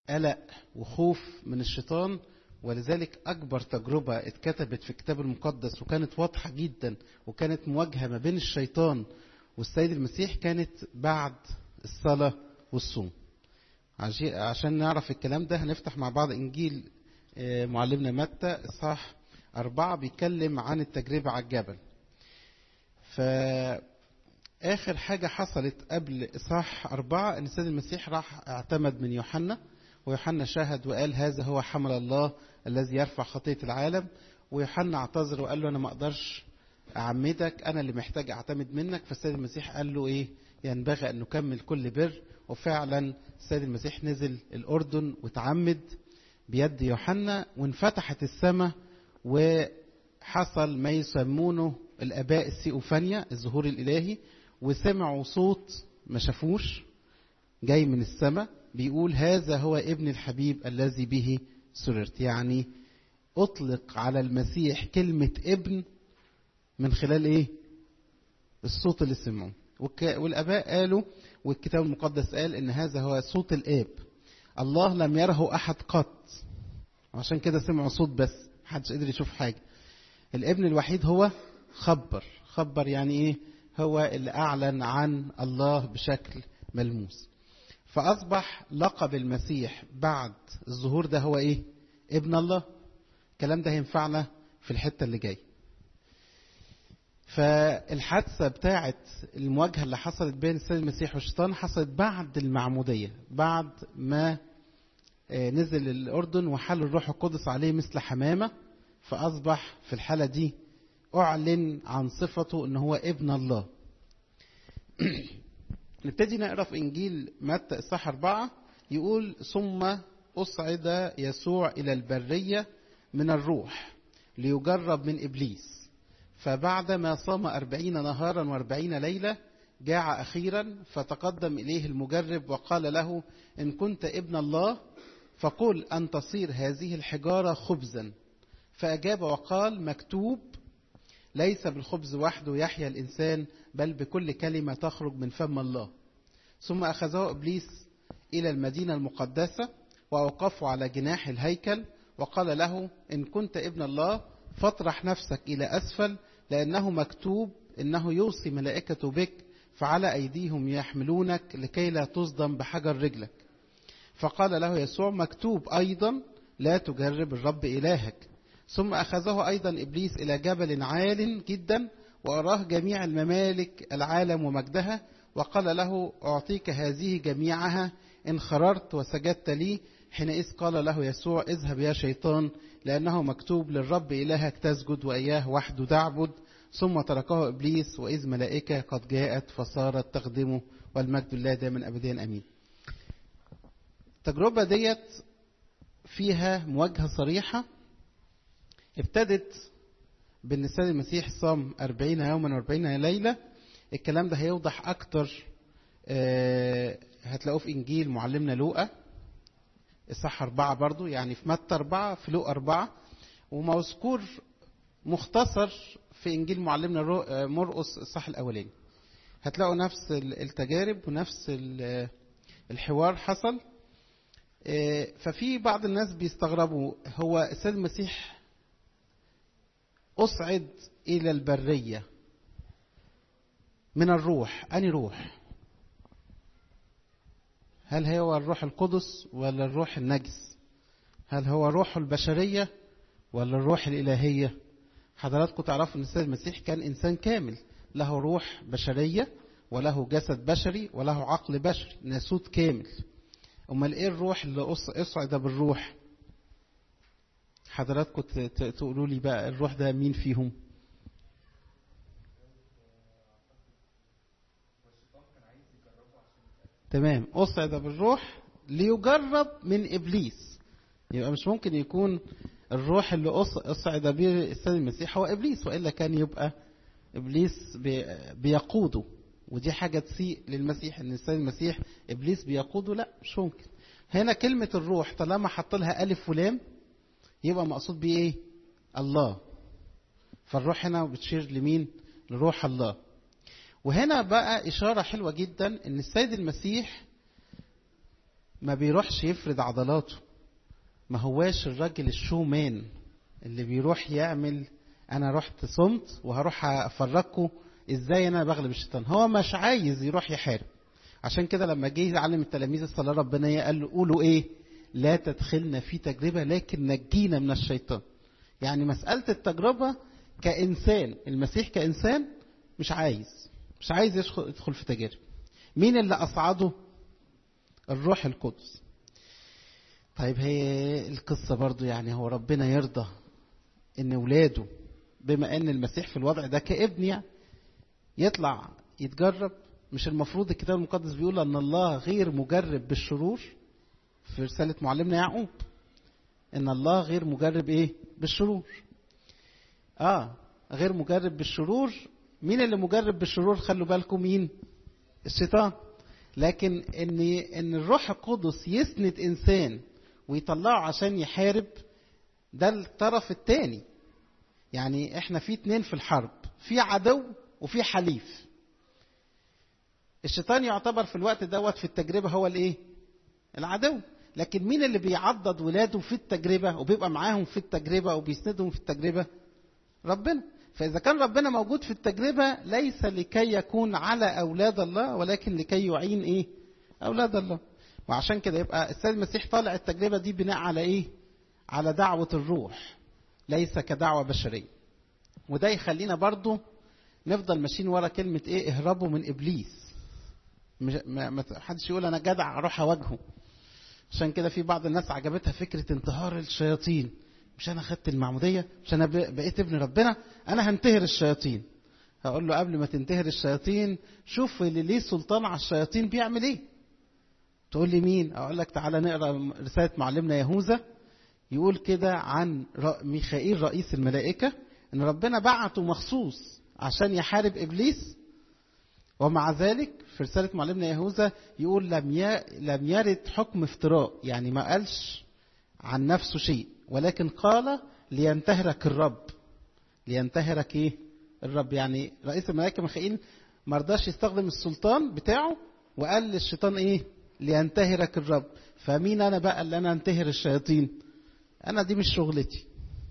قلق وخوف من الشيطان ولذلك أكبر تجربة اتكتبت في الكتاب المقدس وكانت واضحة جدا وكانت مواجهة ما بين الشيطان والسيد المسيح كانت بعد الصلاة والصوم عشان نعرف الكلام ده هنفتح مع بعض إنجيل معلمنا متى إصحاح أربعة بيتكلم عن التجربة على الجبل فآخر حاجة حصلت قبل إصحاح أربعة أن السيد المسيح راح اعتمد من يوحنا ويوحنا شاهد وقال هذا هو حمل الله الذي يرفع خطية العالم ويوحنا اعتذر وقال له أنا ما أقدرش أعمدك أنا اللي محتاج أعتمد منك فالسيد المسيح قال له إيه ينبغي أن نكمل كل بر وفعلا السيد المسيح نزل الأردن وتعمد بيد يوحنا وانفتحت السماء وحصل ما يسمونه الآباء السيئوفانيا الظهور الإلهي وسمعوا صوت ما شافوش جاي من السماء بيقول هذا هو ابن الحبيب الذي به سررت يعني أطلق على المسيح كلمة ابن من خلال إيه الصوت اللي سمعوه والآباء قالوا والكتاب المقدس قال إن هذا هو صوت الآب الله لم يره أحد قط عشان كده سمعوا صوت بس محدش قدر يشوف حاجة الابن الوحيد هو خبر خبر يعني إيه هو اللي أعلن عن الله بشكل ملموس فأصبح لقب المسيح بعد الظهور ده هو إيه ابن الله الكلام ده هينفعنا في الحتة اللي جاي فالحادثة بتاعت المواجهة اللي حصلت بين السيد المسيح والشيطان حصلت بعد المعمودية بعد ما نزل الأردن وحل الروح القدس عليه مثل حمامة فأصبح في الحالة دي أعلن عن صفته أنه هو ابن الله نبتدي نقرأ في إنجيل متى إصحاح أربعة يقول ثم أصعد يسوع إلى البرية من الروح ليجرب من إبليس فبعدما صام أربعين نهارا وأربعين ليلة جاع أخيرا فتقدم إليه المجرب وقال له إن كنت ابن الله فقل أن تصير هذه الحجارة خبزا فأجاب وقال مكتوب ليس بالخبز وحده يحيا الإنسان بل بكل كلمة تخرج من فم الله ثم أخذه إبليس إلى المدينة المقدسة وأوقفه على جناح الهيكل وقال له إن كنت ابن الله فاطرح نفسك إلى أسفل لأنه مكتوب إنه يوصي ملائكة بك فعلى أيديهم يحملونك لكي لا تصدم بحجر رجلك فقال له يسوع مكتوب أيضا لا تجرب الرب إلهك ثم أخذه أيضا إبليس إلى جبل عال جدا وأراه جميع الممالك العالم ومجدها وقال له أعطيك هذه جميعها إن خررت وسجدت لي حينئذ قال له يسوع اذهب يا شيطان لأنه مكتوب للرب إلهك تسجد وإياه وحده تعبد ثم تركه إبليس وإذ ملائكة قد جاءت فصارت تخدمه والمجد لله دائما أبديا أمين التجربة ديت فيها مواجهة صريحة ابتدت بأن السيد المسيح صام أربعين يوما وأربعين ليلة الكلام ده هيوضح أكتر أه هتلاقوه في إنجيل معلمنا لوقا الصح أربعة برضو يعني في متى أربعة في لوقا أربعة ومذكور مختصر في إنجيل معلمنا مرقس الصح الأولاني هتلاقوا نفس التجارب ونفس الحوار حصل ففي بعض الناس بيستغربوا هو السيد المسيح أصعد إلى البرية من الروح أني روح هل هو الروح القدس ولا الروح النجس هل هو روح البشرية ولا الروح الإلهية حضراتكم تعرفوا أن السيد المسيح كان إنسان كامل له روح بشرية وله جسد بشري وله عقل بشري ناسوت كامل أمال إيه الروح اللي أصعد بالروح حضراتكم تقولوا لي بقى الروح ده مين فيهم تمام أصعد بالروح ليجرب من إبليس يبقى مش ممكن يكون الروح اللي أصعد به السيد المسيح هو إبليس وإلا كان يبقى إبليس بيقوده ودي حاجة تسيء للمسيح إن السيد المسيح إبليس بيقوده لا مش ممكن هنا كلمة الروح طالما حط لها ألف ولام يبقى مقصود بيه إيه الله فالروح هنا بتشير لمين لروح الله وهنا بقى إشارة حلوة جدا إن السيد المسيح ما بيروحش يفرد عضلاته ما هواش الراجل الشو مان اللي بيروح يعمل انا رحت صمت وهروح افرجكم ازاي انا بغلب الشيطان هو مش عايز يروح يحارب عشان كده لما جه يعلم التلاميذ الصلاه ربنا قال له قولوا ايه لا تدخلنا في تجربه لكن نجينا من الشيطان يعني مساله التجربه كانسان المسيح كانسان مش عايز مش عايز يدخل في تجارب مين اللي اصعده الروح القدس طيب هي القصه برضو يعني هو ربنا يرضى ان ولاده بما ان المسيح في الوضع ده كابن يعني يطلع يتجرب مش المفروض الكتاب المقدس بيقول ان الله غير مجرب بالشرور في رسالة معلمنا يعقوب ان الله غير مجرب ايه بالشرور اه غير مجرب بالشرور مين اللي مجرب بالشرور خلوا بالكم مين الشيطان لكن ان ان الروح القدس يسند انسان ويطلعه عشان يحارب ده الطرف الثاني يعني احنا في اتنين في الحرب في عدو وفي حليف الشيطان يعتبر في الوقت دوت في التجربة هو الايه العدو لكن مين اللي بيعضد ولاده في التجربة وبيبقى معاهم في التجربة وبيسندهم في التجربة ربنا فإذا كان ربنا موجود في التجربة ليس لكي يكون على أولاد الله ولكن لكي يعين إيه أولاد الله وعشان كده يبقى السيد المسيح طالع التجربة دي بناء على إيه على دعوة الروح ليس كدعوة بشرية وده يخلينا برضو نفضل ماشيين ورا كلمة إيه اهربوا من إبليس مش ما حدش يقول أنا جدع أروح أواجهه عشان كده في بعض الناس عجبتها فكرة انتهار الشياطين مش أنا خدت المعمودية مش أنا بقيت ابن ربنا أنا هنتهر الشياطين هقول له قبل ما تنتهر الشياطين شوف اللي ليه سلطان على الشياطين بيعمل ايه تقول لي مين اقول لك تعالى نقرا رساله معلمنا يهوذا يقول كده عن ميخائيل رئيس الملائكه ان ربنا بعته مخصوص عشان يحارب ابليس ومع ذلك في رساله معلمنا يهوذا يقول لم لم يرد حكم افتراء يعني ما قالش عن نفسه شيء ولكن قال لينتهرك الرب لينتهرك ايه الرب يعني رئيس الملائكه ميخائيل ما رضاش يستخدم السلطان بتاعه وقال للشيطان ايه لينتهرك الرب فمين انا بقى اللي انا انتهر الشياطين انا دي مش شغلتي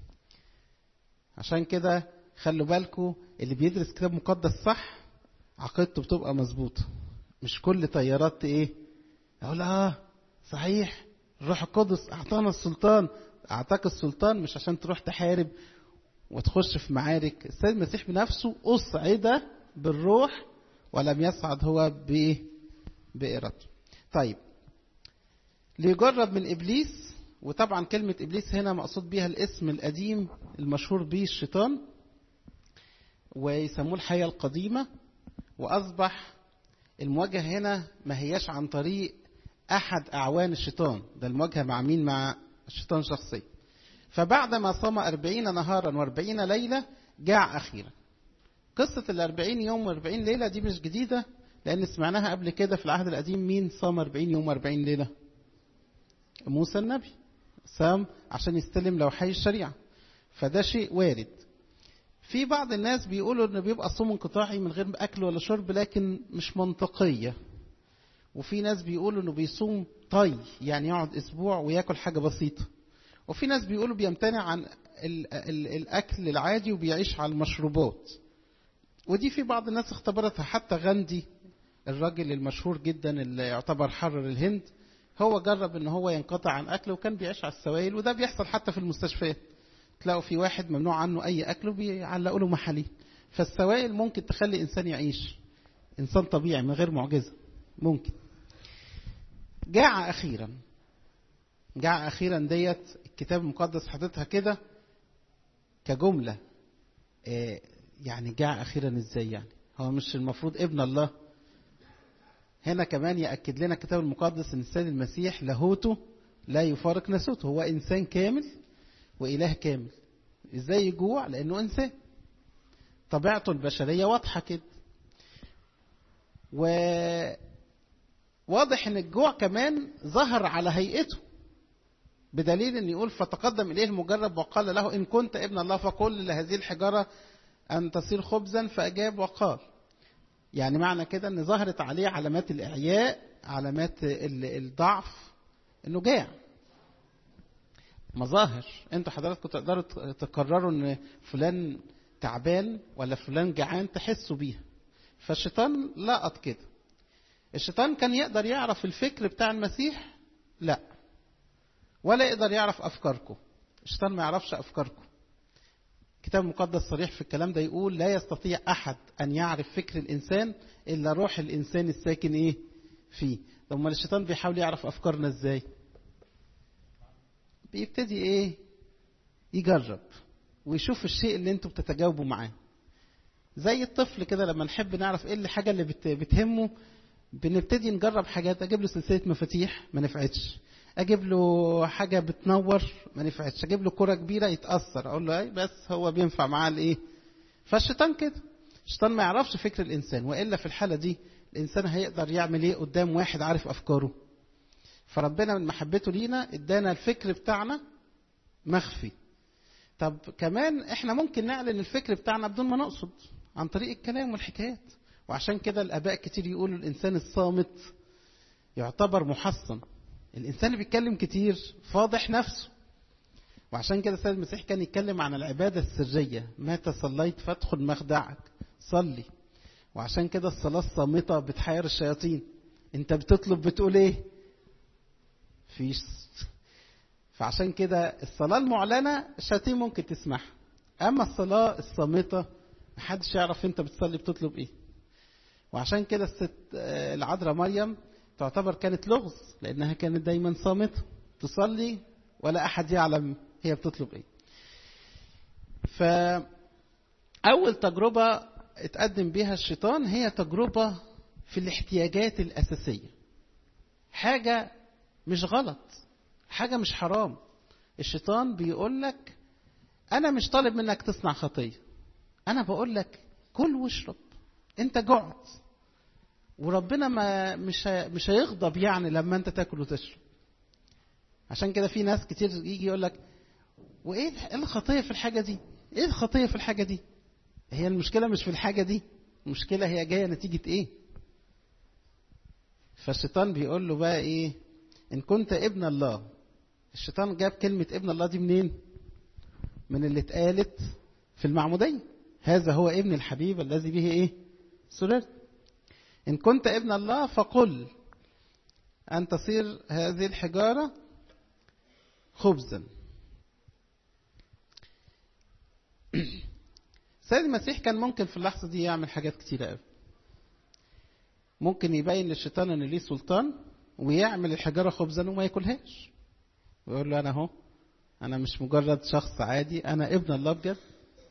عشان كده خلوا بالكم اللي بيدرس كتاب مقدس صح عقيدته بتبقى مظبوطه مش كل طيارات ايه اقول اه صحيح الروح القدس اعطانا السلطان اعطاك السلطان مش عشان تروح تحارب وتخش في معارك السيد المسيح بنفسه أصعد بالروح ولم يصعد هو بإيه بإرادته طيب ليجرب من إبليس وطبعا كلمة إبليس هنا مقصود بها الاسم القديم المشهور به الشيطان ويسموه الحياة القديمة وأصبح المواجهة هنا ما هياش عن طريق أحد أعوان الشيطان ده المواجهة مع مين مع الشيطان شخصيا فبعدما صام أربعين نهارا وأربعين ليلة جاع أخيرا قصة الأربعين يوم وأربعين ليلة دي مش جديدة لأن سمعناها قبل كده في العهد القديم مين صام أربعين يوم وأربعين ليلة موسى النبي صام عشان يستلم لوحي الشريعة فده شيء وارد في بعض الناس بيقولوا انه بيبقى صوم انقطاعي من غير اكل ولا شرب لكن مش منطقيه وفي ناس بيقولوا انه بيصوم طي يعني يقعد اسبوع وياكل حاجه بسيطه وفي ناس بيقولوا بيمتنع عن ال ال الأكل العادي وبيعيش على المشروبات ودي في بعض الناس اختبرتها حتى غاندي الراجل المشهور جدا اللي يعتبر حرر الهند هو جرب ان هو ينقطع عن اكله وكان بيعيش على السوائل وده بيحصل حتى في المستشفيات تلاقوا في واحد ممنوع عنه اي اكل وبيعلقوا له محاليل فالسوائل ممكن تخلي انسان يعيش انسان طبيعي من غير معجزه ممكن جاع اخيرا جاع اخيرا ديت الكتاب المقدس حاططها كده كجمله إيه يعني جاع اخيرا ازاي يعني هو مش المفروض ابن الله هنا كمان ياكد لنا الكتاب المقدس ان السيد المسيح لاهوته لا يفارق ناسوته هو انسان كامل واله كامل ازاي يجوع لانه انسان طبيعته البشريه واضحه كده و واضح ان الجوع كمان ظهر على هيئته بدليل ان يقول فتقدم اليه المجرب وقال له ان كنت ابن الله فقل لهذه الحجاره ان تصير خبزا فاجاب وقال يعني معنى كده ان ظهرت عليه علامات الاعياء علامات الضعف انه جاع مظاهر انتوا حضراتكم تقدروا تقرروا ان فلان تعبان ولا فلان جعان تحسوا بيها فالشيطان لقط كده الشيطان كان يقدر يعرف الفكر بتاع المسيح لا ولا يقدر يعرف افكاركم الشيطان ما يعرفش افكاركم الكتاب المقدس صريح في الكلام ده يقول لا يستطيع احد ان يعرف فكر الانسان الا روح الانسان الساكن ايه فيه طب ما الشيطان بيحاول يعرف افكارنا ازاي بيبتدي ايه يجرب ويشوف الشيء اللي انتوا بتتجاوبوا معاه زي الطفل كده لما نحب نعرف ايه الحاجه اللي بتهمه بنبتدي نجرب حاجات اجيب له سلسله مفاتيح ما نفعتش اجيب له حاجه بتنور ما نفعتش اجيب له كره كبيره يتاثر اقول له اي بس هو بينفع معاه الايه فالشيطان كده الشيطان ما يعرفش فكر الانسان والا في الحاله دي الانسان هيقدر يعمل ايه قدام واحد عارف افكاره فربنا من محبته لينا ادانا الفكر بتاعنا مخفي طب كمان احنا ممكن نعلن الفكر بتاعنا بدون ما نقصد عن طريق الكلام والحكايات وعشان كده الاباء كتير يقولوا الانسان الصامت يعتبر محصن الانسان اللي بيتكلم كتير فاضح نفسه وعشان كده السيد المسيح كان يتكلم عن العباده السريه متى صليت فادخل مخدعك صلي وعشان كده الصلاه الصامته بتحير الشياطين انت بتطلب بتقول ايه فيش فعشان كده الصلاه المعلنه الشياطين ممكن تسمعها اما الصلاه الصامته محدش يعرف انت بتصلي بتطلب ايه وعشان كده الست العذراء مريم تعتبر كانت لغز لانها كانت دايما صامته تصلي ولا احد يعلم هي بتطلب ايه فاول تجربه اتقدم بها الشيطان هي تجربه في الاحتياجات الاساسيه حاجه مش غلط حاجه مش حرام الشيطان بيقول لك انا مش طالب منك تصنع خطيه انا بقول لك كل واشرب انت جعت وربنا ما مش مش هيغضب يعني لما انت تاكل وتشرب عشان كده في ناس كتير يجي يقول لك وايه الخطيه في الحاجه دي ايه الخطيه في الحاجه دي هي المشكله مش في الحاجه دي المشكله هي جايه نتيجه ايه فالشيطان بيقول له بقى ايه ان كنت ابن الله الشيطان جاب كلمه ابن الله دي منين من اللي اتقالت في المعموديه هذا هو ابن الحبيب الذي به ايه سررت إن كنت ابن الله فقل أن تصير هذه الحجارة خبزا سيد المسيح كان ممكن في اللحظة دي يعمل حاجات كتيرة قوي ممكن يبين للشيطان ان ليه سلطان ويعمل الحجارة خبزا وما ياكلهاش ويقول له انا اهو انا مش مجرد شخص عادي انا ابن الله بجد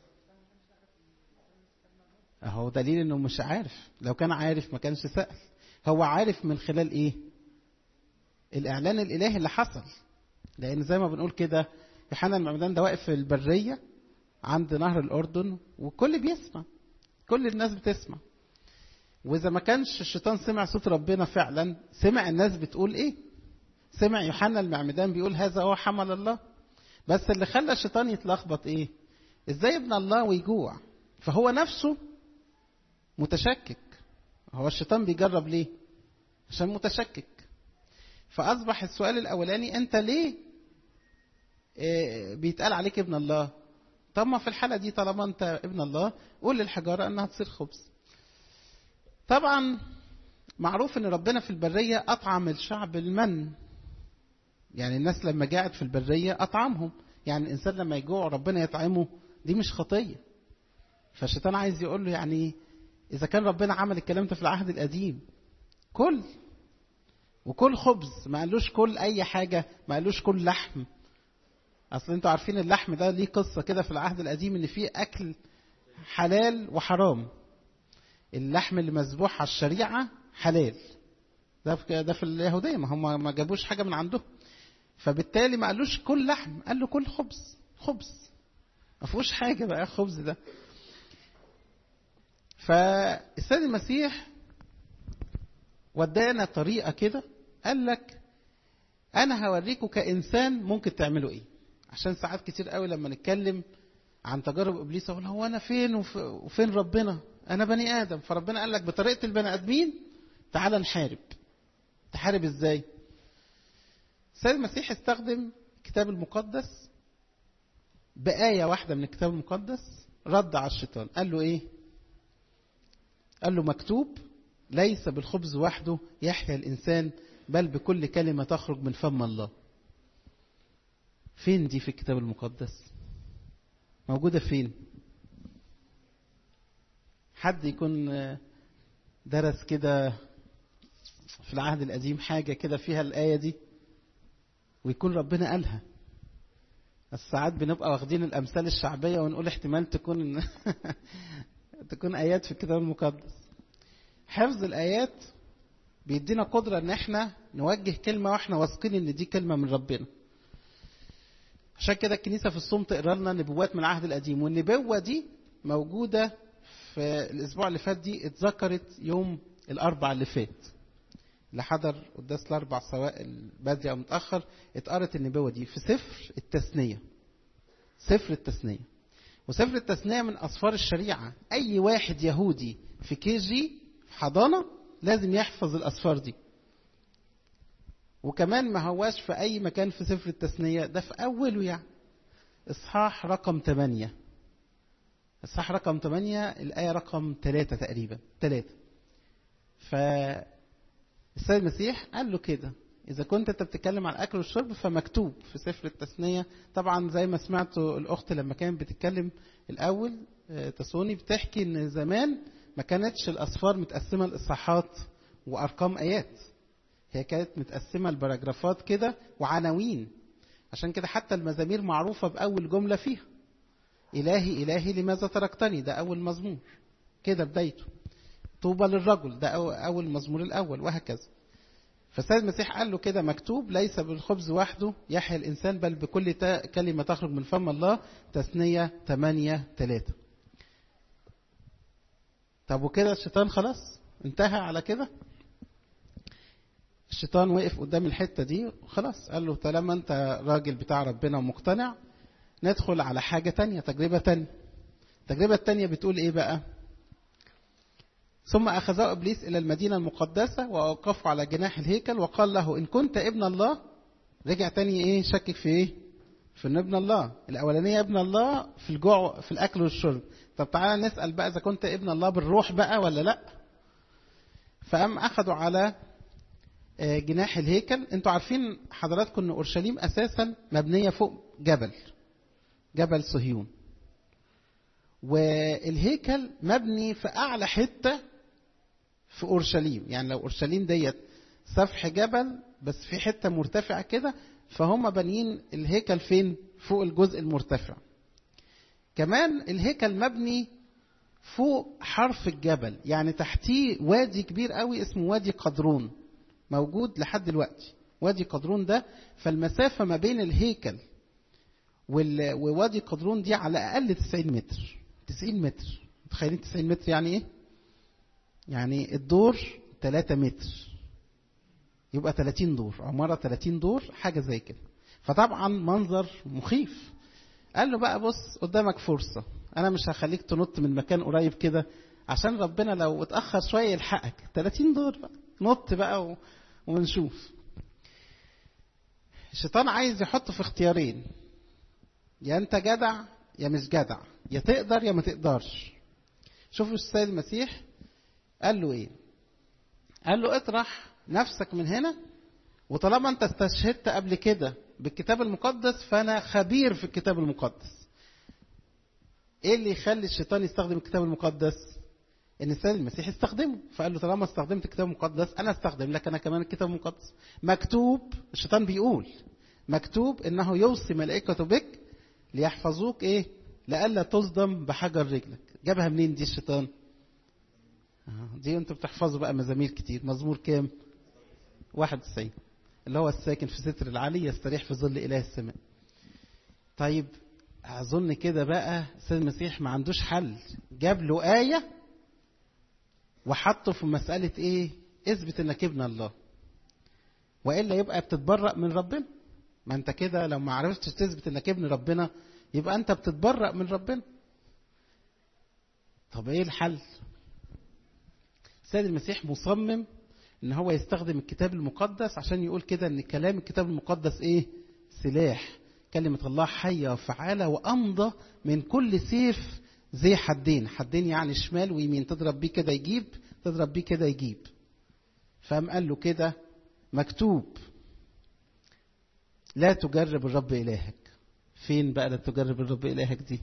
اهو دليل انه مش عارف لو كان عارف ما كانش سأل هو عارف من خلال ايه الاعلان الالهي اللي حصل لان زي ما بنقول كده يوحنا المعمدان ده واقف في البريه عند نهر الاردن والكل بيسمع كل الناس بتسمع واذا ما كانش الشيطان سمع صوت ربنا فعلا سمع الناس بتقول ايه سمع يوحنا المعمدان بيقول هذا هو حمل الله بس اللي خلى الشيطان يتلخبط ايه ازاي ابن الله ويجوع فهو نفسه متشكك هو الشيطان بيجرب ليه عشان متشكك فأصبح السؤال الأولاني أنت ليه بيتقال عليك ابن الله طب ما في الحالة دي طالما أنت ابن الله قول للحجارة أنها تصير خبز طبعا معروف أن ربنا في البرية أطعم الشعب المن يعني الناس لما جاءت في البرية أطعمهم يعني الإنسان لما يجوع ربنا يطعمه دي مش خطية فالشيطان عايز يقول له يعني إذا كان ربنا عمل الكلام ده في العهد القديم كل وكل خبز ما قالوش كل أي حاجة ما قالوش كل لحم أصل أنتوا عارفين اللحم ده ليه قصة كده في العهد القديم إن فيه أكل حلال وحرام اللحم اللي مذبوح على الشريعة حلال ده في ده في اليهودية ما هم ما جابوش حاجة من عندهم فبالتالي ما قالوش كل لحم قال له كل خبز خبز ما فيهوش حاجة بقى الخبز ده فالسيد المسيح ودانا طريقة كده قال لك أنا هوريكم كإنسان ممكن تعملوا إيه عشان ساعات كتير قوي لما نتكلم عن تجارب إبليس أقول هو أنا فين وفين ربنا أنا بني آدم فربنا قال لك بطريقة البني آدمين تعال نحارب تحارب إزاي السيد المسيح استخدم الكتاب المقدس بآية واحدة من الكتاب المقدس رد على الشيطان قال له إيه قال له مكتوب ليس بالخبز وحده يحيا الإنسان بل بكل كلمة تخرج من فم الله فين دي في الكتاب المقدس موجودة فين حد يكون درس كده في العهد القديم حاجة كده فيها الآية دي ويكون ربنا قالها ساعات بنبقى واخدين الأمثال الشعبية ونقول احتمال تكون تكون آيات في الكتاب المقدس حفظ الآيات بيدينا قدرة ان احنا نوجه كلمة واحنا واثقين ان دي كلمة من ربنا عشان كده الكنيسة في الصوم تقرا لنا نبوات من العهد القديم والنبوة دي موجودة في الأسبوع اللي فات دي اتذكرت يوم الأربع اللي فات اللي حضر قداس الأربع سواء البدري أو متأخر اتقرت النبوة دي في سفر التثنية سفر التثنية وسفر التثنية من أسفار الشريعة أي واحد يهودي في كي جي في حضانة لازم يحفظ الأسفار دي وكمان ما هواش في أي مكان في سفر التثنية ده في أوله يعني إصحاح رقم 8 إصحاح رقم 8 الآية رقم 3 تقريبا 3 فالسيد المسيح قال له كده إذا كنت أنت بتتكلم عن الأكل والشرب فمكتوب في سفر التثنية طبعا زي ما سمعتوا الأخت لما كانت بتتكلم الأول تسوني بتحكي إن زمان ما كانتش الأصفار متقسمة لإصحاحات وأرقام آيات هي كانت متقسمة لبراجرافات كده وعناوين عشان كده حتى المزامير معروفة بأول جملة فيها إلهي إلهي لماذا تركتني ده أول مزمور كده بدايته طوبى للرجل ده أول المزمور الأول وهكذا فالسيد المسيح قال له كده مكتوب ليس بالخبز وحده يحيا الإنسان بل بكل كلمة تخرج من فم الله تثنية 8 3 طب وكده الشيطان خلاص انتهى على كده الشيطان وقف قدام الحتة دي خلاص قال له طالما انت راجل بتاع ربنا ومقتنع ندخل على حاجة تانية تجربة تانية التجربة التانية بتقول ايه بقى ثم أخذه إبليس إلى المدينة المقدسة وأوقفه على جناح الهيكل وقال له إن كنت ابن الله رجع تاني إيه شكك في إيه في إن ابن الله الأولانية ابن الله في الجوع في الأكل والشرب طب تعالى نسأل بقى إذا كنت ابن الله بالروح بقى ولا لأ فأم أخذوا على جناح الهيكل انتوا عارفين حضراتكم ان اورشليم اساسا مبنيه فوق جبل جبل صهيون والهيكل مبني في اعلى حته في اورشليم يعني لو اورشليم ديت سفح جبل بس في حته مرتفعه كده فهم بانيين الهيكل فين فوق الجزء المرتفع كمان الهيكل مبني فوق حرف الجبل يعني تحتيه وادي كبير قوي اسمه وادي قدرون موجود لحد دلوقتي وادي قدرون ده فالمسافة ما بين الهيكل ووادي قدرون دي على الأقل 90 متر 90 متر متخيلين 90 متر يعني إيه؟ يعني الدور 3 متر يبقى 30 دور عمارة 30 دور حاجة زي كده فطبعا منظر مخيف قال له بقى بص قدامك فرصة أنا مش هخليك تنط من مكان قريب كده عشان ربنا لو اتأخر شوية يلحقك 30 دور بقى نط بقى و... ونشوف الشيطان عايز يحط في اختيارين يا انت جدع يا مش جدع يا تقدر يا ما تقدرش شوفوا السيد المسيح قال له ايه قال له اطرح نفسك من هنا وطالما انت استشهدت قبل كده بالكتاب المقدس فانا خبير في الكتاب المقدس ايه اللي يخلي الشيطان يستخدم الكتاب المقدس ان السيد المسيح استخدمه فقال له طالما استخدمت الكتاب المقدس انا استخدم لك انا كمان الكتاب المقدس مكتوب الشيطان بيقول مكتوب انه يوصي ملائكته بك ليحفظوك ايه لئلا تصدم بحجر رجلك جابها منين دي الشيطان دي انتوا بتحفظوا بقى مزامير كتير مزمور كام 91 اللي هو الساكن في ستر العلي يستريح في ظل اله السماء طيب اظن كده بقى السيد المسيح ما عندوش حل جاب له ايه وحطه في مسألة إيه؟ اثبت إنك ابن الله. وإلا يبقى بتتبرأ من ربنا. ما أنت كده لو ما عرفتش تثبت إنك ابن ربنا يبقى أنت بتتبرأ من ربنا. طب إيه الحل؟ السيد المسيح مصمم ان هو يستخدم الكتاب المقدس عشان يقول كده ان كلام الكتاب المقدس ايه سلاح كلمة الله حية وفعالة وأمضى من كل سيف زي حدين حدين يعني شمال ويمين تضرب بيه كده يجيب تضرب بيه كده يجيب فقام قال له كده مكتوب لا تجرب الرب إلهك فين بقى لا تجرب الرب إلهك دي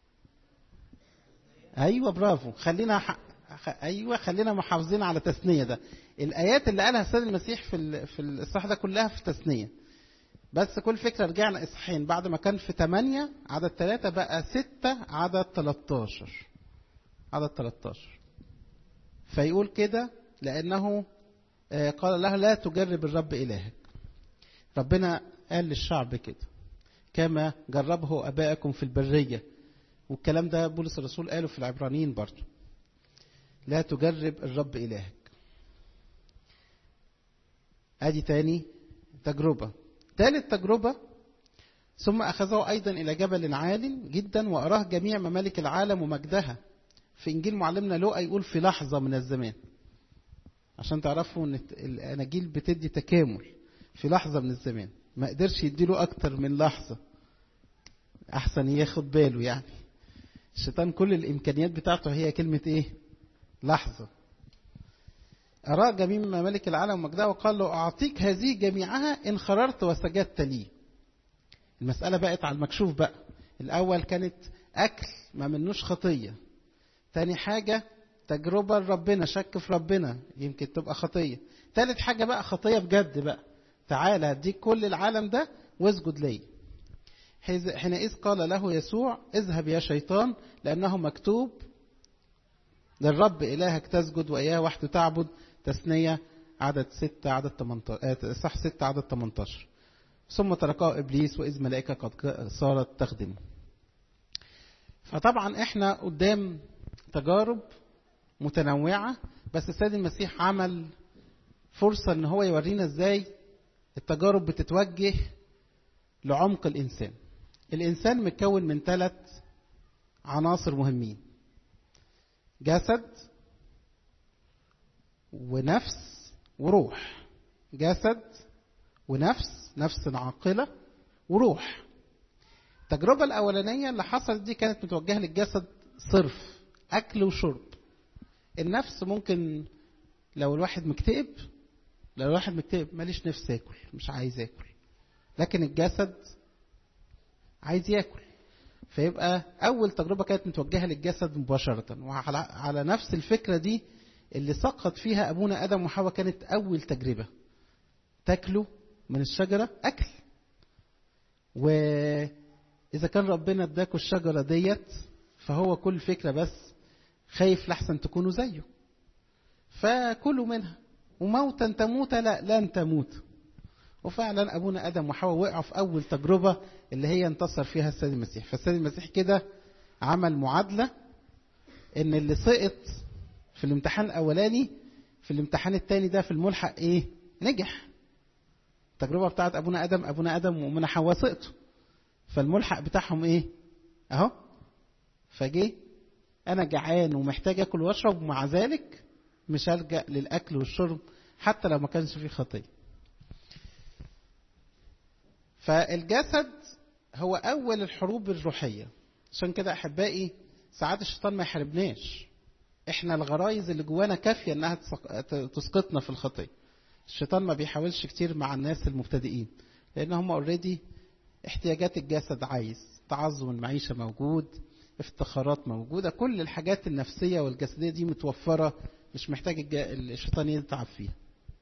أيوة برافو خلينا ح... أيوة خلينا محافظين على تثنية ده الآيات اللي قالها السيد المسيح في ال... في الإصحاح ده كلها في تثنية بس كل فكرة رجعنا إصحاحين بعد ما كان في 8 عدد 3 بقى 6 عدد 13 عدد 13 فيقول كده لأنه قال له لا تجرب الرب إلهك ربنا قال للشعب كده كما جربه أبائكم في البرية والكلام ده بولس الرسول قاله في العبرانيين برضه لا تجرب الرب إلهك ادي تاني تجربة ثالث تجربة ثم أخذه أيضا إلى جبل عال جدا وأراه جميع ممالك العالم ومجدها في إنجيل معلمنا لوقا يقول في لحظة من الزمان عشان تعرفوا ان الاناجيل بتدي تكامل في لحظة من الزمان ما قدرش يديله اكتر من لحظة احسن ياخد باله يعني الشيطان كل الامكانيات بتاعته هي كلمة ايه لحظة أرى جميع ممالك العالم ومجدها وقال له أعطيك هذه جميعها إن خررت وسجدت لي المسألة بقت على المكشوف بقى الأول كانت أكل ما منوش خطية تاني حاجة تجربة لربنا شك في ربنا يمكن تبقى خطية تالت حاجة بقى خطية بجد بقى تعالى هديك كل العالم ده واسجد لي حينئذ قال له يسوع اذهب يا شيطان لأنه مكتوب للرب إلهك تسجد وإياه وحده تعبد تثنية عدد ستة عدد 18 صح ستة عدد 18 ثم تركه إبليس وإذ ملائكة قد صارت تخدمه فطبعا احنا قدام تجارب متنوعة بس السيد المسيح عمل فرصة ان هو يورينا ازاي التجارب بتتوجه لعمق الانسان الانسان متكون من ثلاث عناصر مهمين جسد ونفس وروح جسد ونفس نفس عاقلة وروح التجربة الأولانية اللي حصلت دي كانت متوجهة للجسد صرف أكل وشرب النفس ممكن لو الواحد مكتئب لو الواحد مكتئب ماليش نفس اكل مش عايز اكل لكن الجسد عايز ياكل فيبقى اول تجربه كانت متوجهه للجسد مباشره وعلى على نفس الفكره دي اللي سقط فيها ابونا ادم وحواء كانت اول تجربه تاكلوا من الشجره اكل واذا كان ربنا اداكوا الشجره ديت فهو كل فكره بس خايف لحسن تكونوا زيه فكلوا منها وموتا تموت لا لن تموت وفعلا ابونا ادم وحواء وقعوا في اول تجربه اللي هي انتصر فيها السيد المسيح فالسيد المسيح كده عمل معادله ان اللي سقط في الامتحان الاولاني في الامتحان الثاني ده في الملحق ايه نجح التجربه بتاعت ابونا ادم ابونا ادم وامنا حواء سقطوا فالملحق بتاعهم ايه اهو فجه انا جعان ومحتاج اكل واشرب ومع ذلك مش هلجا للاكل والشرب حتى لو ما كانش فيه خطيه فالجسد هو اول الحروب الروحيه عشان كده احبائي ساعات الشيطان ما يحاربناش احنا الغرايز اللي جوانا كافيه انها تسقطنا في الخطيه الشيطان ما بيحاولش كتير مع الناس المبتدئين لان هم اوريدي احتياجات الجسد عايز تعظم المعيشه موجود افتخارات موجودة كل الحاجات النفسية والجسدية دي متوفرة مش محتاج الشيطان يتعب فيها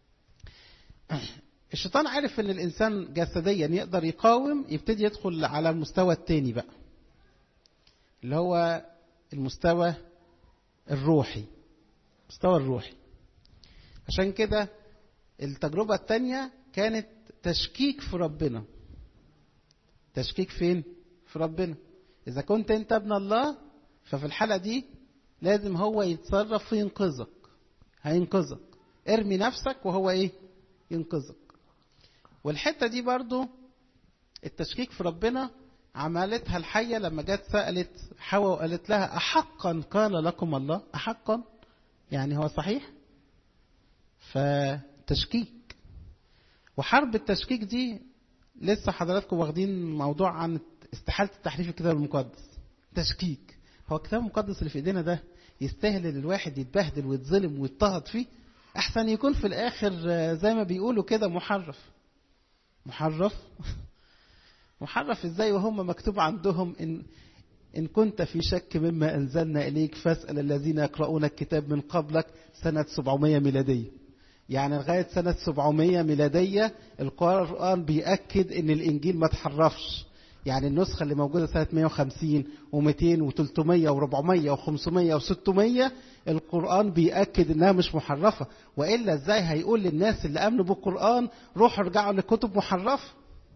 الشيطان عارف ان الانسان جسديا يقدر يقاوم يبتدي يدخل على المستوى التاني بقى اللي هو المستوى الروحي المستوى الروحي عشان كده التجربة التانية كانت تشكيك في ربنا تشكيك فين في ربنا إذا كنت أنت ابن الله ففي الحالة دي لازم هو يتصرف وينقذك هينقذك ارمي نفسك وهو ايه ينقذك والحتة دي برضو التشكيك في ربنا عملتها الحية لما جت سألت حواء وقالت لها أحقا قال لكم الله أحقا يعني هو صحيح فتشكيك وحرب التشكيك دي لسه حضراتكم واخدين موضوع عن استحالة تحريف الكتاب المقدس تشكيك هو الكتاب المقدس اللي في ايدينا ده يستاهل ان الواحد يتبهدل ويتظلم ويضطهد فيه احسن يكون في الاخر زي ما بيقولوا كده محرف محرف محرف ازاي وهم مكتوب عندهم ان إن كنت في شك مما أنزلنا إليك فاسأل الذين يقرؤون الكتاب من قبلك سنة 700 ميلادية يعني لغاية سنة 700 ميلادية القرآن بيأكد إن الإنجيل ما تحرفش يعني النسخة اللي موجودة سنة 150 و200 و300 و400 و500 و600 القرآن بيأكد إنها مش محرفة وإلا إزاي هيقول للناس اللي آمنوا بالقرآن روحوا ارجعوا لكتب محرفة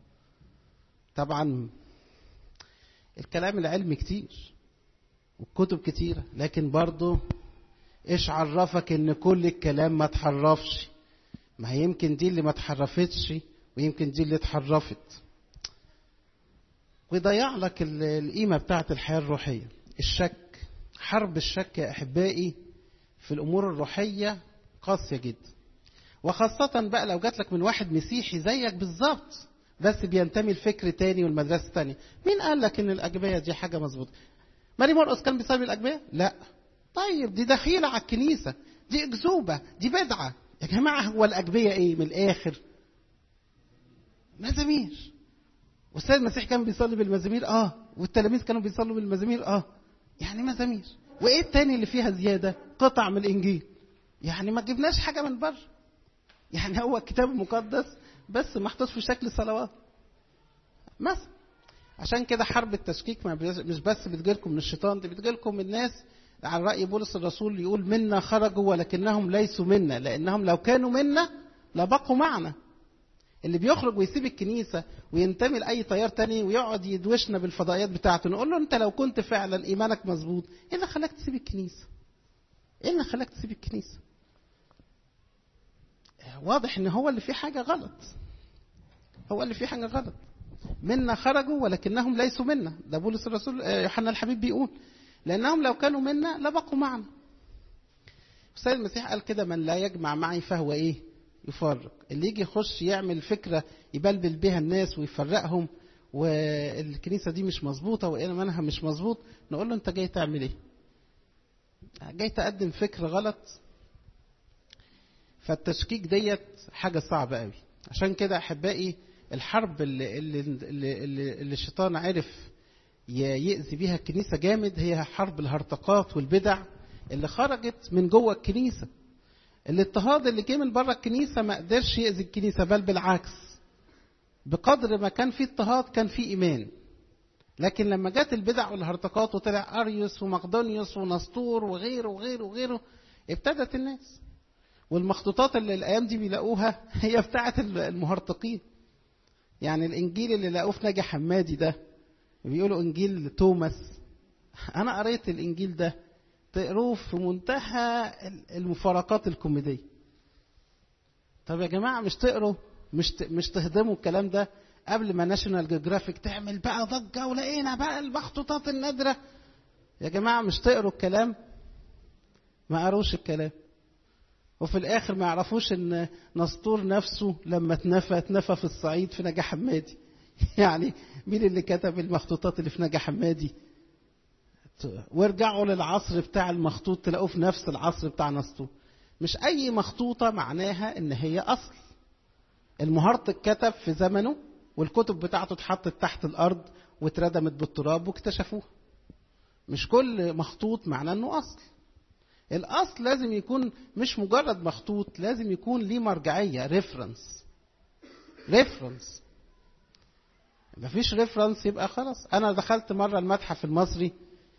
طبعا الكلام العلمي كتير والكتب كتيرة لكن برضه ايش عرفك ان كل الكلام ما تحرفش ما هي يمكن دي اللي ما تحرفتش ويمكن دي اللي اتحرفت ويضيع لك القيمة بتاعت الحياة الروحية الشك حرب الشك يا أحبائي في الأمور الروحية قاسية جدا وخاصة بقى لو جات لك من واحد مسيحي زيك بالظبط بس بينتمي لفكر تاني والمدرسة تانية مين قال لك ان الأجبية دي حاجة مظبوطة ماري مرقس كان بيصلي الأجبية لا طيب دي دخيلة على الكنيسة دي أكذوبة دي بدعة يا جماعة هو الأجبية إيه من الآخر مزامير والسيد المسيح كان بيصلي بالمزامير اه والتلاميذ كانوا بيصلوا بالمزامير اه يعني مزامير وايه التاني اللي فيها زياده قطع من الانجيل يعني ما جبناش حاجه من بره يعني هو الكتاب المقدس بس محطوط في شكل صلوات مثلا عشان كده حرب التشكيك مش بس بتجيلكم من الشيطان دي بتجيلكم من الناس على رأي بولس الرسول يقول منا خرجوا ولكنهم ليسوا منا لأنهم لو كانوا منا لبقوا معنا اللي بيخرج ويسيب الكنيسة وينتمي لأي تيار تاني ويقعد يدوشنا بالفضائيات بتاعته نقول له أنت لو كنت فعلا إيمانك مظبوط إيه اللي خلاك تسيب الكنيسة؟ إيه اللي خلاك تسيب الكنيسة؟ واضح إن هو اللي فيه حاجة غلط هو اللي فيه حاجة غلط منا خرجوا ولكنهم ليسوا منا ده بولس الرسول يوحنا الحبيب بيقول لأنهم لو كانوا منا لبقوا معنا السيد المسيح قال كده من لا يجمع معي فهو إيه يفرق اللي يجي يخش يعمل فكرة يبلبل بها الناس ويفرقهم والكنيسة دي مش مظبوطة وإيمانها مش مظبوط نقول له أنت جاي تعمل إيه جاي تقدم فكر غلط فالتشكيك ديت حاجة صعبة قوي عشان كده أحبائي الحرب اللي, اللي, اللي, اللي, اللي الشيطان عرف يأذي بيها الكنيسة جامد هي حرب الهرطقات والبدع اللي خرجت من جوه الكنيسة الاضطهاد اللي جه من بره الكنيسة ما قدرش يأذي الكنيسة بل بالعكس بقدر ما كان في اضطهاد كان في إيمان لكن لما جت البدع والهرطقات وطلع أريوس ومقدونيوس ونسطور وغيره وغيره وغيره ابتدت الناس والمخطوطات اللي الأيام دي بيلاقوها هي بتاعت المهرطقين يعني الإنجيل اللي لقوه في ناجي حمادي ده بيقولوا إنجيل توماس أنا قريت الإنجيل ده تقروه في منتهى المفارقات الكوميدية طب يا جماعة مش تقروا مش مش تهضموا الكلام ده قبل ما ناشونال جيوغرافيك تعمل بقى ضجة ولقينا بقى المخطوطات النادرة يا جماعة مش تقروا الكلام ما قروش الكلام وفي الآخر ما يعرفوش إن نسطور نفسه لما اتنفى اتنفى في الصعيد في نجا حمادي يعني مين اللي كتب المخطوطات اللي في نجا حمادي وارجعوا للعصر بتاع المخطوط تلاقوه في نفس العصر بتاع نسطور مش أي مخطوطة معناها إن هي أصل المهرطق كتب في زمنه والكتب بتاعته اتحطت تحت الأرض واتردمت بالتراب واكتشفوها مش كل مخطوط معناه إنه أصل الأصل لازم يكون مش مجرد مخطوط لازم يكون ليه مرجعية ريفرنس ريفرنس مفيش ريفرنس يبقى خلاص أنا دخلت مرة المتحف المصري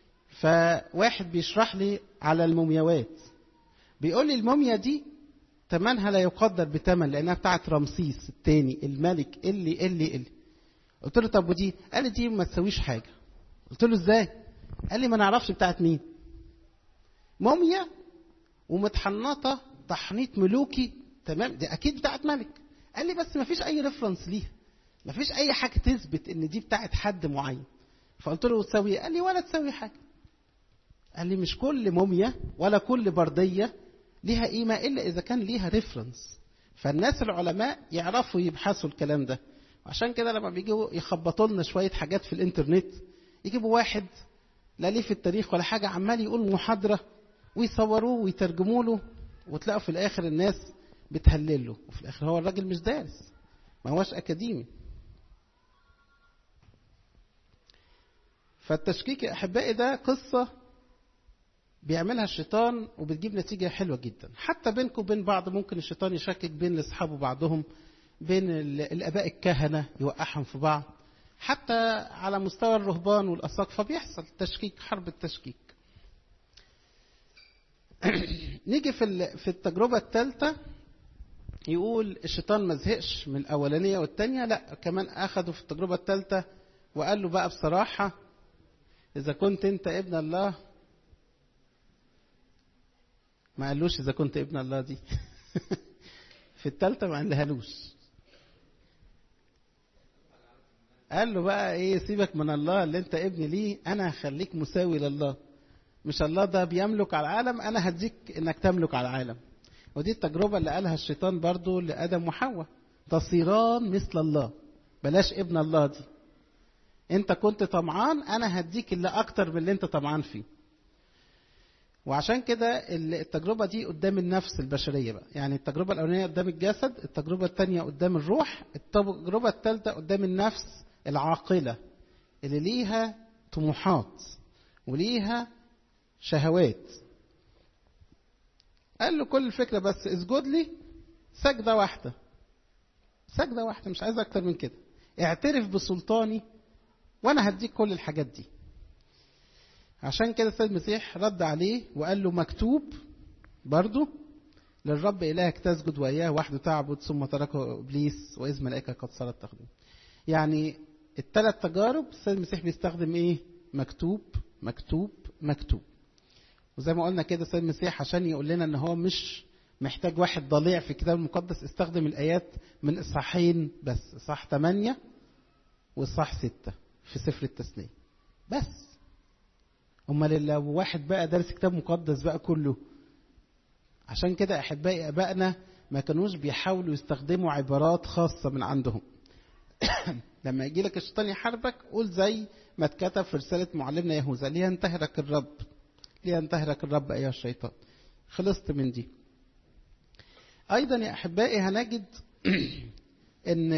فواحد بيشرح لي على المومياوات بيقول لي الموميا دي ثمنها لا يقدر بثمن لانها بتاعت رمسيس الثاني الملك اللي اللي اللي قلت له طب ودي قال لي دي ما تسويش حاجه قلت له ازاي قال لي ما نعرفش بتاعت مين موميا ومتحنطه تحنيط ملوكي تمام دي اكيد بتاعت ملك قال لي بس ما فيش اي ريفرنس ليها ما فيش اي حاجه تثبت ان دي بتاعت حد معين فقلت له تسوي قال لي ولا تسوي حاجه قال لي مش كل موميا ولا كل برديه ليها قيمة إلا إذا كان ليها ريفرنس فالناس العلماء يعرفوا يبحثوا الكلام ده عشان كده لما بيجوا يخبطوا لنا شوية حاجات في الإنترنت يجيبوا واحد لا ليه في التاريخ ولا حاجة عمال يقول محاضرة ويصوروه ويترجموا له وتلاقوا في الآخر الناس بتهلل له وفي الآخر هو الراجل مش دارس ما هوش أكاديمي فالتشكيك يا أحبائي ده قصة بيعملها الشيطان وبتجيب نتيجة حلوة جدا حتى بينكم وبين بعض ممكن الشيطان يشكك بين أصحابه بعضهم بين الآباء الكهنة يوقعهم في بعض حتى على مستوى الرهبان والأساقفة بيحصل تشكيك حرب التشكيك نيجي في في التجربة الثالثة يقول الشيطان ما زهقش من الأولانية والثانية لا كمان أخده في التجربة الثالثة وقال له بقى بصراحة إذا كنت أنت ابن الله ما قالوش إذا كنت ابن الله دي في الثالثة ما قالهالوش قال له بقى ايه سيبك من الله اللي انت ابن ليه انا هخليك مساوي لله مش الله ده بيملك على العالم انا هديك انك تملك على العالم ودي التجربة اللي قالها الشيطان برضو لآدم وحواء تصيران مثل الله بلاش ابن الله دي انت كنت طمعان انا هديك اللي اكتر من اللي انت طمعان فيه وعشان كده التجربة دي قدام النفس البشرية بقى يعني التجربة الأولانية قدام الجسد التجربة الثانية قدام الروح التجربة الثالثة قدام النفس العاقلة اللي ليها طموحات وليها شهوات قال له كل الفكرة بس اسجد لي سجدة واحدة سجدة واحدة مش عايز أكتر من كده اعترف بسلطاني وأنا هديك كل الحاجات دي عشان كده السيد المسيح رد عليه وقال له مكتوب برضه للرب إلهك تسجد وإياه وحده تعبد ثم تركه إبليس وإذ ملائكة قد صارت تخدم يعني الثلاث تجارب السيد المسيح بيستخدم إيه مكتوب مكتوب مكتوب وزي ما قلنا كده السيد المسيح عشان يقول لنا ان هو مش محتاج واحد ضليع في الكتاب المقدس استخدم الايات من اصحاحين بس اصحاح 8 واصحاح 6 في سفر التثنيه بس امال لو واحد بقى دارس كتاب مقدس بقى كله عشان كده احبائي ابائنا ما كانوش بيحاولوا يستخدموا عبارات خاصه من عندهم لما يجي لك الشيطان يحاربك قول زي ما اتكتب في رساله معلمنا يهوذا لينتهرك الرب لينتهرك الرب أيها الشيطان خلصت من دي أيضا يا أحبائي هنجد أن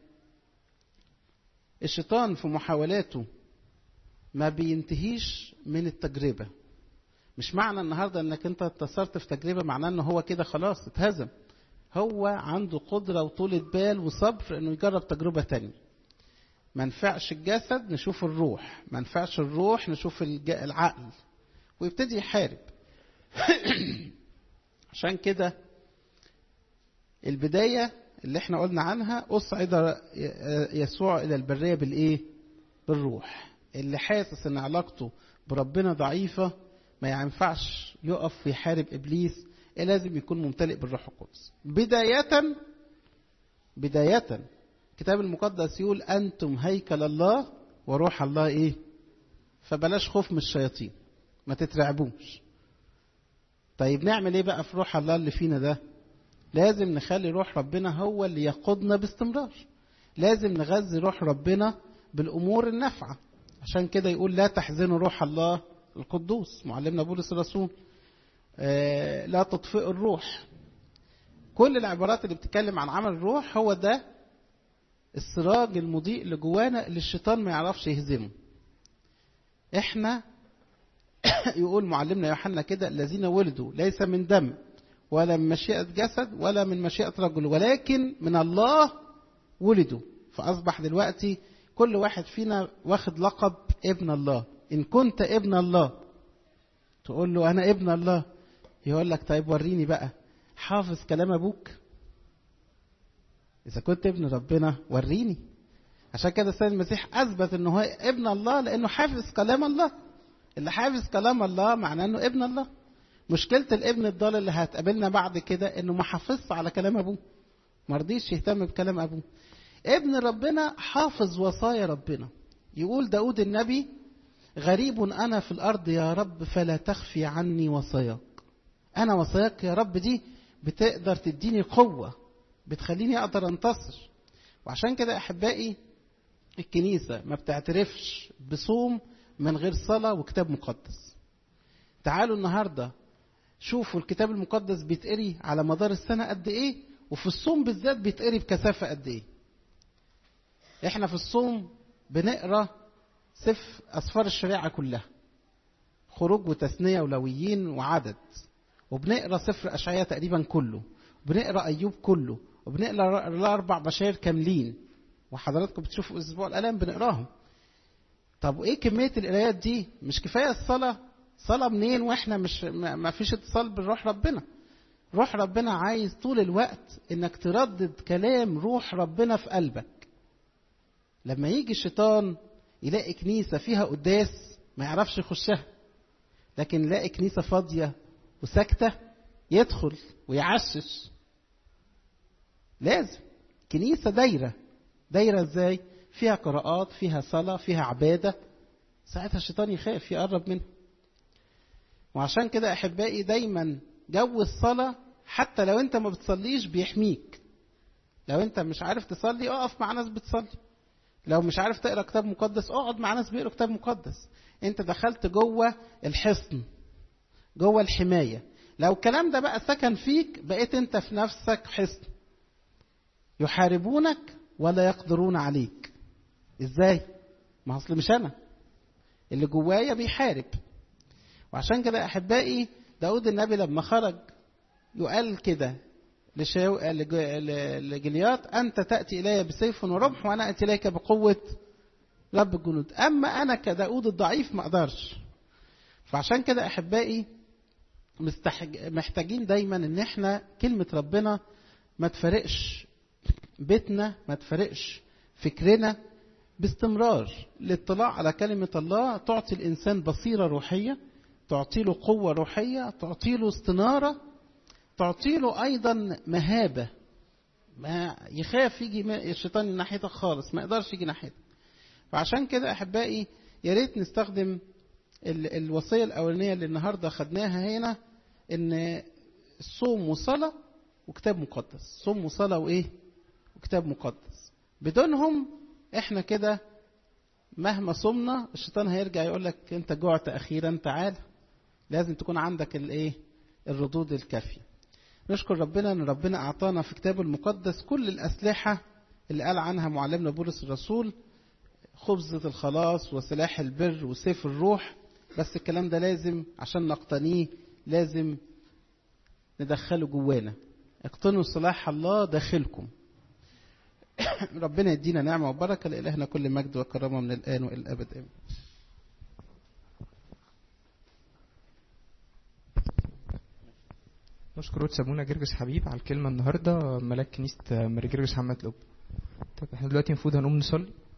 الشيطان في محاولاته ما بينتهيش من التجربة مش معنى النهاردة أنك أنت اتصرت في تجربة معناه أنه هو كده خلاص اتهزم هو عنده قدرة وطولة بال وصبر أنه يجرب تجربة تانية ما نفعش الجسد نشوف الروح ما نفعش الروح نشوف العقل ويبتدي يحارب عشان كده البداية اللي احنا قلنا عنها أصعد يسوع إلى البرية بالإيه؟ بالروح اللي حاسس إن علاقته بربنا ضعيفة ما ينفعش يقف ويحارب إبليس لازم يكون ممتلئ بالروح القدس بداية بداية الكتاب المقدس يقول أنتم هيكل الله وروح الله إيه؟ فبلاش خوف من الشياطين ما تترعبوش طيب نعمل ايه بقى في روح الله اللي فينا ده لازم نخلي روح ربنا هو اللي يقودنا باستمرار لازم نغذي روح ربنا بالامور النافعه عشان كده يقول لا تحزنوا روح الله القدوس معلمنا بولس الرسول آه لا تطفئوا الروح كل العبارات اللي بتتكلم عن عمل الروح هو ده السراج المضيء اللي جوانا اللي الشيطان ما يعرفش يهزمه احنا يقول معلمنا يوحنا كده الذين ولدوا ليس من دم ولا من مشيئة جسد ولا من مشيئة رجل ولكن من الله ولدوا فأصبح دلوقتي كل واحد فينا واخد لقب ابن الله إن كنت ابن الله تقول له أنا ابن الله يقول لك طيب وريني بقى حافظ كلام أبوك إذا كنت ابن ربنا وريني عشان كده السيد المسيح أثبت إنه هو ابن الله لأنه حافظ كلام الله اللي حافظ كلام الله معناه انه ابن الله مشكلة الابن الضال اللي هتقابلنا بعد كده انه ما حافظش على كلام ابوه ما رضيش يهتم بكلام ابوه ابن ربنا حافظ وصايا ربنا يقول داود النبي غريب انا في الارض يا رب فلا تخفي عني وصاياك انا وصاياك يا رب دي بتقدر تديني قوه بتخليني اقدر انتصر وعشان كده احبائي الكنيسه ما بتعترفش بصوم من غير صلاه وكتاب مقدس تعالوا النهارده شوفوا الكتاب المقدس بيتقري على مدار السنه قد ايه وفي الصوم بالذات بيتقري بكثافه قد ايه احنا في الصوم بنقرا سفر اسفار الشريعه كلها خروج وتثنيه ولويين وعدد وبنقرا سفر اشعياء تقريبا كله وبنقرا ايوب كله وبنقرا الاربع بشاير كاملين وحضراتكم بتشوفوا اسبوع الالام بنقراهم طب وايه كميه القرايات دي مش كفايه الصلاه صلاه منين واحنا مش ما فيش اتصال بالروح ربنا روح ربنا عايز طول الوقت انك تردد كلام روح ربنا في قلبك لما يجي الشيطان يلاقي كنيسه فيها قداس ما يعرفش يخشها لكن يلاقي كنيسه فاضيه وساكته يدخل ويعشش لازم كنيسه دايره دايره ازاي فيها قراءات فيها صلاه فيها عباده ساعتها الشيطان يخاف يقرب منها وعشان كده احبائي دايما جو الصلاه حتى لو انت ما بتصليش بيحميك لو انت مش عارف تصلي اقف مع ناس بتصلي لو مش عارف تقرا كتاب مقدس اقعد مع ناس بيقروا كتاب مقدس انت دخلت جوه الحصن جوه الحمايه لو الكلام ده بقى سكن فيك بقيت انت في نفسك حصن يحاربونك ولا يقدرون عليك ازاي ما اصل مش انا اللي جوايا بيحارب وعشان كده احبائي داود النبي لما خرج يقال كده لشاو... لج... لجليات أنت تأتي إلي بسيف ورمح وأنا أتي إليك بقوة رب الجنود أما أنا كداود الضعيف ما أقدرش فعشان كده أحبائي مستحج... محتاجين دايما إن إحنا كلمة ربنا ما تفرقش بيتنا ما تفرقش فكرنا باستمرار الاطلاع على كلمة الله تعطي الإنسان بصيرة روحية تعطي له قوة روحية تعطي له استنارة تعطي له ايضا مهابه ما يخاف يجي الشيطان من ناحيتك خالص ما يقدرش يجي ناحيتك فعشان كده احبائي يا ريت نستخدم ال الوصيه الاولانيه اللي النهارده خدناها هنا ان صوم وصلاه وكتاب مقدس صوم وصلاه وايه وكتاب مقدس بدونهم احنا كده مهما صمنا الشيطان هيرجع يقول لك انت جعت اخيرا تعال لازم تكون عندك الايه الردود الكافيه نشكر ربنا ان ربنا اعطانا في كتابه المقدس كل الاسلحه اللي قال عنها معلمنا بولس الرسول خبزة الخلاص وسلاح البر وسيف الروح بس الكلام ده لازم عشان نقتنيه لازم ندخله جوانا اقتنوا صلاح الله داخلكم ربنا يدينا نعمة وبركة لإلهنا كل مجد وكرامة من الآن وإلى الأبد آمين نشكر سابونا جرجس حبيب على الكلمة النهاردة ملاك كنيسة ماري جرجس محمد لوب طب احنا دلوقتي المفروض هنقوم نصلي